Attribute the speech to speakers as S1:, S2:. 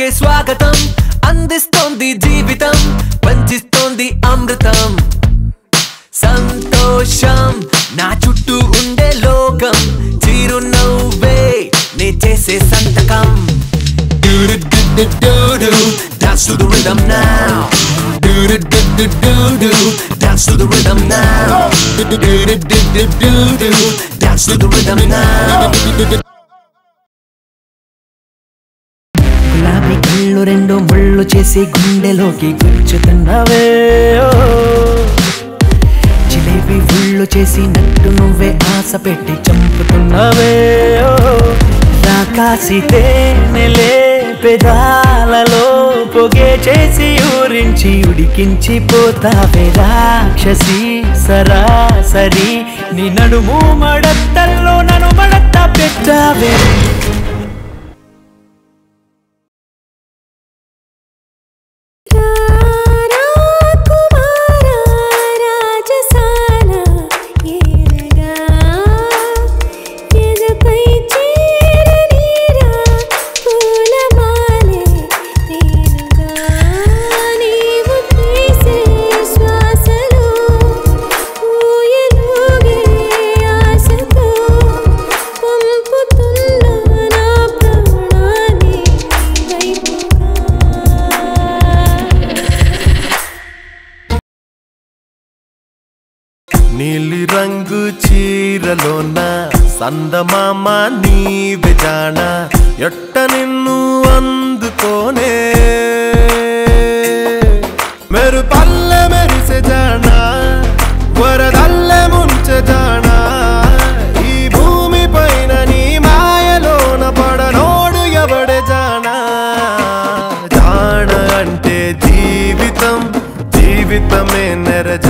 S1: పలికే స్వాగతం అందిస్తోంది జీవితం పంచిస్తోంది అమృతం సంతోషం నా చుట్టూ ఉండే లోకం చిరునవ్వే నే చేసే సంతకం Do-do-do-do-do-do. Dance to the rhythm now. Do-do-do-do-do-do. Dance to the rhythm now. Do-do-do-do-do-do. Dance to the rhythm now.
S2: గులాబీ కళ్ళు రెండు ముళ్ళు చేసి గుండెలోకి గుచ్చుతున్నవే ఓ. జిలేబీ ఉళ్ళు చేసి నట్టు నువ్వే ఆశ పెట్టి చంపుతున్నవే ఓ. రాకాసి తేనెలే పెదాలలో పొగే చేసి ఊరించి ఉడికించి పోతావే రాక్షసి సరాసరి నీ నడుము మడత్తల్లో నన్ను మడత్త పెట్టావే
S3: కుమారా రాజసాల ఏరగా ఎదపై చేరనీరా పూలమాలే తేనుగా నీవు తీసే శ్వాసలో ఊయలుగే ఆశతో పంపుతున్న నా ప్రాణాన్ని వైపుగా
S4: నీలి రంగు చీరలోన సందమామ నీవే జాణ ఎట్ట నిన్ను అందుకోనే మెరు పల్లె మెరిసె జాణ వరదల్లె ముంచె జాణ ఈ భూమి పైన నీ మాయలోన పడనోడు ఎవడే జాణ జాణ అంటే జీవితం జీవితమే నెర